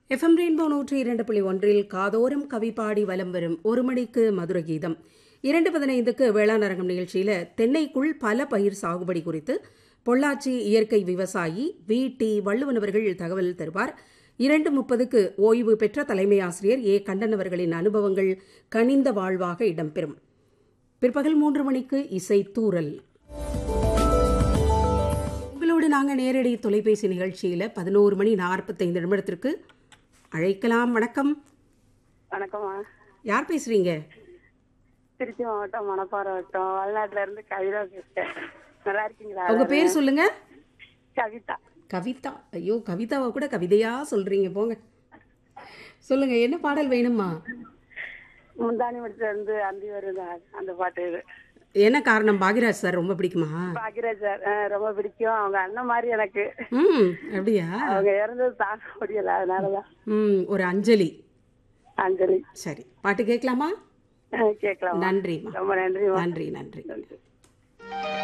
FM rainbow நூற்றி இரண்டு புள்ளி ஒன்றில் காதோரம் கவி பாடி வலம் வரும் ஒரு மணிக்கு மதுர கீதம் இரண்டு பதினைந்துக்கு வேளாண் அரங்கம் நிகழ்ச்சியில தென்னைக்குள் பல பயிர் சாகுபடி குறித்து பொள்ளாச்சி இயற்கை விவசாயி வி டி வள்ளுவன் அவர்கள் தகவல் தருவார் இரண்டு முப்பதுக்கு ஓய்வு பெற்ற தலைமை ஆசிரியர் ஏ கண்ணன் அவர்களின் அனுபவங்கள் கனிந்த வாழ்வாக இடம்பெறும் பிற்பகல் மூன்று மணிக்கு இசை தூரல் உங்களோடு நாங்கள் நேரடி தொலைபேசி நிகழ்ச்சியில் பதினோரு மணி நாற்பத்தைந்து நிமிடத்திற்கு அழைக்கலாம் வணக்கம் வணக்கம்மா யார் பேசுறீங்க திருச்சி மாவட்டம் மணப்பாறை வட்டம் வயநாட்டுல இருந்து கவிதா பேசுறேன் நல்லா இருக்கீங்களா உங்க பேர் சொல்லுங்க கவிதா கவிதா ஐயோ கவிதாவை கூட கவிதையா சொல்றீங்க போங்க சொல்லுங்க என்ன பாடல் வேணுமா முந்தானி முடிச்சுல இருந்து அந்தி வருதா அந்த பாட்டு இது என்ன காரணம் பாகிராஜ் சார் ரொம்ப பிடிக்குமா பாக்கியராஜ் சார் அஹ், ரொம்ப பிடிக்கும் அவங்க அண்ணன் மாதிரி எனக்கு ம் அப்படியா அவங்க இறந்தது தாங்க முடியல அதனாலதான் ம் ஒரு அஞ்சலி அஞ்சலி சரி பாட்டு கேட்கலாமா அஹ், கேட்கலாம் நன்றிம்மா ரொம்ப நன்றிமா நன்றி நன்றி நன்றி